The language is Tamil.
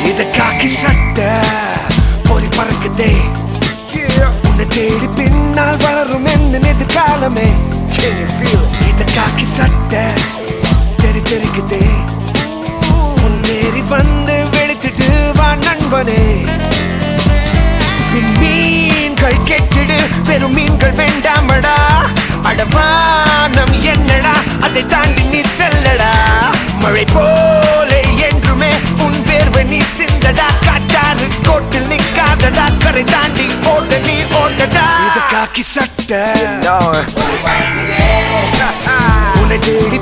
இத காக்கி சட்ட பொறி பறக்குதே உன்னை தேடி பின்னால் வளரும் எந்த எதிர்காலமே இத காக்கி சட்ட தெரி தெரிக்குதே முன்னேறி வந்து வெளுத்துட்டு வா நண்பனே மீன்கள் கெட்டிடு வெறும் மீன்கள் வேண்டாமடா அடவானம் என்னடா அதை தாண்டி நீ செல்லடா மழை போல என்றுமே உன் வேர்வை நீ சிந்தடா காட்டாறு கோட்டில் நிக்காதடா கரை தாண்டி ஓட்ட நீ ஓட்டடா இது காக்கி சட்ட உன்னை தேடி